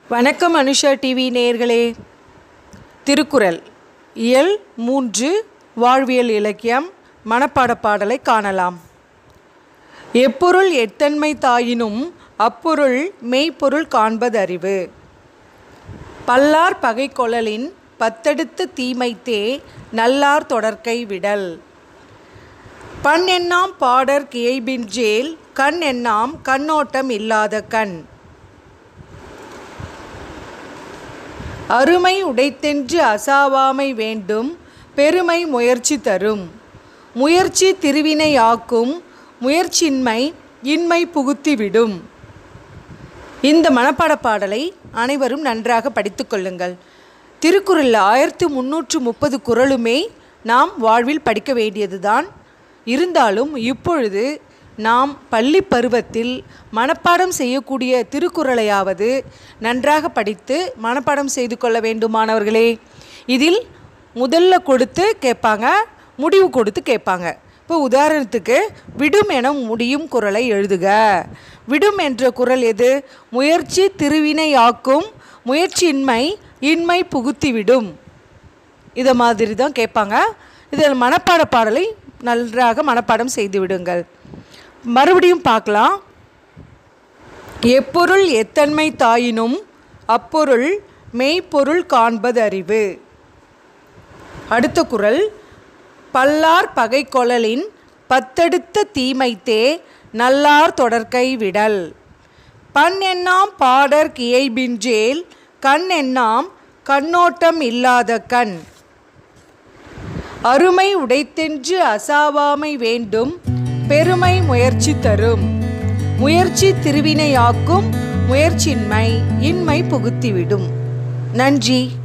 வணக்கம் அனுஷா டிவி நேயர்களே திருக்குறள் இயல் மூன்று வாழ்வியல் இலக்கியம் மனப்பாட பாடலை காணலாம் எப்பொருள் எத்தன்மை தாயினும் அப்பொருள் மெய்ப்பொருள் காண்பதறிவு பல்லார் பகை கொளலின் பத்தெடுத்து தீமைத்தே நல்லார் தொடர்க்கை விடல் பண் எண்ணாம் பாடற் கியைபின்றேல் கண் எண்ணாம் கண்ணோட்டம் இல்லாத கண் அருமை உடைத்தென்று அசாவாமை வேண்டும் பெருமை முயற்சி தரும் முயற்சி திருவினையாக்கும் முயற்சியின்மை இன்மை புகுத்திவிடும் இந்த மனப்பாட பாடலை அனைவரும் நன்றாக படித்து கொள்ளுங்கள் திருக்குறளில் ஆயிரத்தி முந்நூற்று முப்பது குறளுமே நாம் வாழ்வில் படிக்க வேண்டியதுதான் இருந்தாலும் இப்பொழுது நாம் பள்ளி பருவத்தில் மனப்பாடம் செய்யக்கூடிய திருக்குறளையாவது நன்றாக படித்து மனப்பாடம் செய்து கொள்ள வேண்டுமானவர்களே இதில் முதல்ல கொடுத்து கேட்பாங்க முடிவு கொடுத்து கேட்பாங்க இப்போ உதாரணத்துக்கு விடும் என முடியும் குறளை எழுதுக விடும் என்ற குறள் எது முயற்சி திருவினையாக்கும் முயற்சியின்மை இன்மை புகுத்திவிடும் இதை மாதிரி தான் கேட்பாங்க இதில் மனப்பாட பாடலை நன்றாக மனப்பாடம் செய்து விடுங்கள் மறுபடியும் பார்க்கலாம் எப்பொருள் எத்தன்மை தாயினும் அப்பொருள் மெய்ப்பொருள் காண்பது அறிவு அடுத்த குறள் பல்லார் பகை கொளலின் பத்தெடுத்த தீமைத்தே நல்லார் தொடர்க்கை விடல் பண் எண்ணாம் பாடற் கியைபின்றேல் கண் எண்ணாம் கண்ணோட்டம் இல்லாத கண் அருமை உடைத்தென்று அசாவாமை வேண்டும் பெருமை முயற்சி தரும் முயற்சி திருவினையாக்கும் முயற்சியின்மை இன்மை புகுத்திவிடும் நன்றி